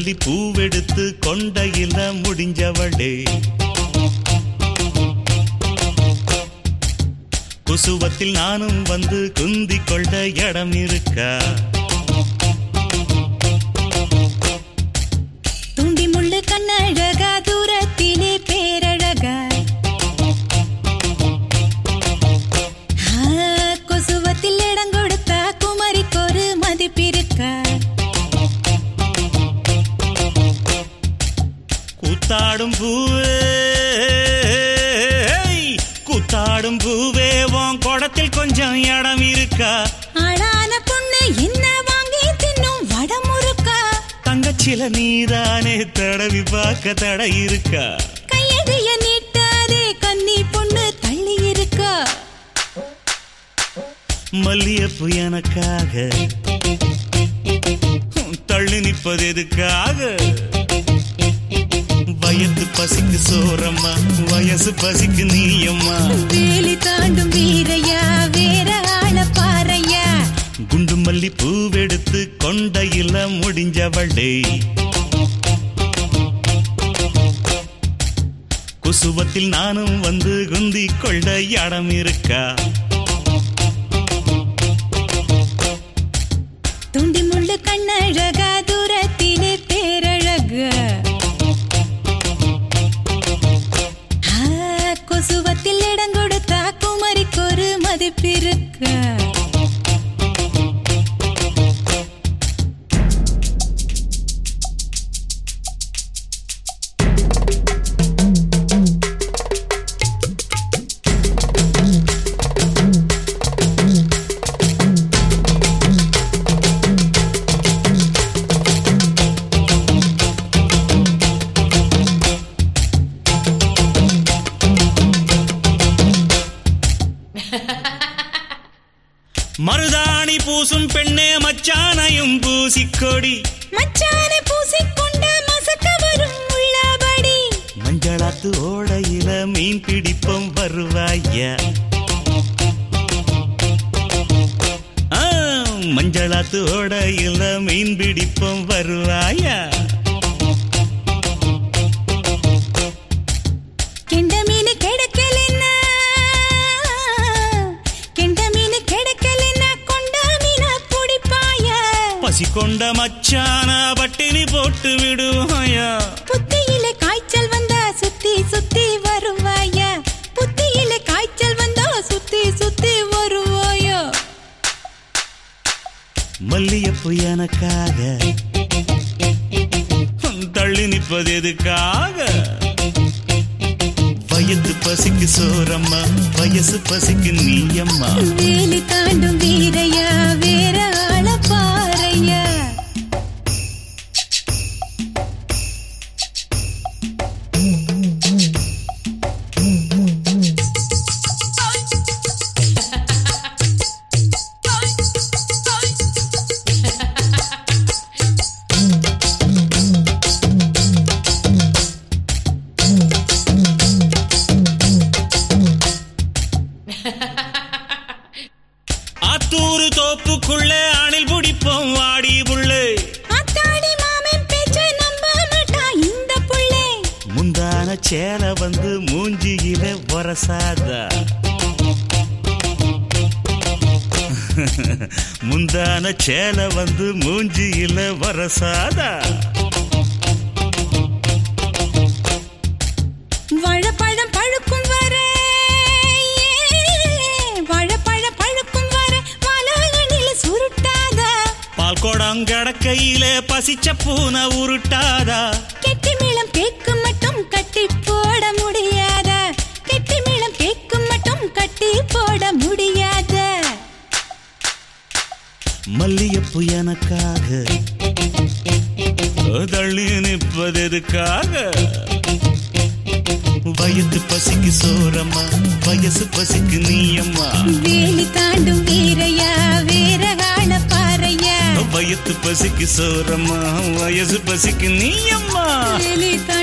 மல்லி பூவெடுத்து கொண்டையில முடிஞ்சவளே குசுவத்தில் நானும் வந்து குந்தி கொள்ள இடம் இருக்கா துண்டி முள்ளு கண்ணழகா தூரத்திலே பேரழகா ஆ, கொசுவத்தில் இடம் கொடுத்தா குமரிக்கொரு மதிப்பிருக்கா கூத்தாடும் பூவே கூத்தாடும் பூவே உன் குடத்தில் கொஞ்சம் இடம் இருக்கா ஆளான பொண்ணு என்ன வாங்கி தின்னும் வடமுறுக்கா தங்கச்சில நீதானே தடவி பார்க்க தடை இருக்கா கையடைய நீட்டாதே கன்னி பொண்ணு தள்ளி இருக்கா மல்லியப்பு எனக்காக தள்ளி நிற்பது எதுக்காக வயது பசிக்கு சோறம்மா வயசு பசிக்கு நீயம்மா வேலி தாண்டும் வீரையா வேற ஆள பாறையா குண்டு மல்லி பூவெடுத்து கொண்டையில முடிஞ்சவளே குசுவத்தில் நானும் வந்து குந்தி கொள்ள இடம் இருக்கா துண்டி முள்ளு கண்ணழகா தூரத்திலே பேரழகா ஆ, கொசுவத்தில் இடம் கொடுத்தா குமரிக்கொரு மதிப்பிருக்கா மருதாணி பூசும் பெண்ணே மச்சானையும் பூசிக்கொடி மச்சானை பூசிக்கொண்ட மசக்க வரும் உள்ளபடி மஞ்சளாத்து ஓடையில மீன் பிடிப்போம் வருவாயா ஆ, மஞ்சளாத்து ஓடையில மீன் பிடிப்போம் வருவாயா கெண்ட மீன் கிடைக்கலன்னா கெண்ட மீன் கிடைக்கலன்னா கொண்ட மீன பிடிப்பாயா பசி கொண்ட மச்சான பட்டினி போட்டு விடுவாயா புத்தியில காய்ச்சல் வந்தா சுத்தி சுத்தி வருவாயா புத்தியில காய்ச்சல் வந்தா சுத்தி சுத்தி வருவாயா மல்லியப்பு எனக்காக தள்ளி நிற்பது எதுக்காக வயது பசிக்கு சோறம்மா வயசு பசிக்கு நீயம்மா வேலி தாண்டும் வீரையா வேற ஆள பாறையா ஆத்தூரு தோப்புக்குள்ள அணில் பிடிப்போம் வாடி புள்ளே ஆத்தாடி மாமன் பேச்ச நம்ப மாட்டா இந்த புள்ளே முந்தான சேல வந்து மூஞ்சியில வரசாதா முந்தான சேல வந்து மூஞ்சியில வரசாதா வாழைப்பழம் பழுக்கும் வரை வாழைப்பழம் பழுக்கும் வரை வாழகனில சுருட்டாத பால் குடம் கடக்கையில பசிச்ச பூனை உருட்டாதா கெட்டி மேளம் கேட்கும் மட்டும் கட்டி போட முடியாத கெட்டி மேளம் கேட்கும் மட்டும் கட்டி போட முடியாத மல்லியப்பு எனக்காக தள்ளி நிற்பது எதுக்காக வயது பசிக்கு சோறம்மா வயசு பசிக்கு நீயம்மா வேலி தாண்டும் வீரையா வேற ஆள பாறையா வயத்து பசிக்கு சோறம்மா வயசு பசிக்கு நீயம்மா வேலி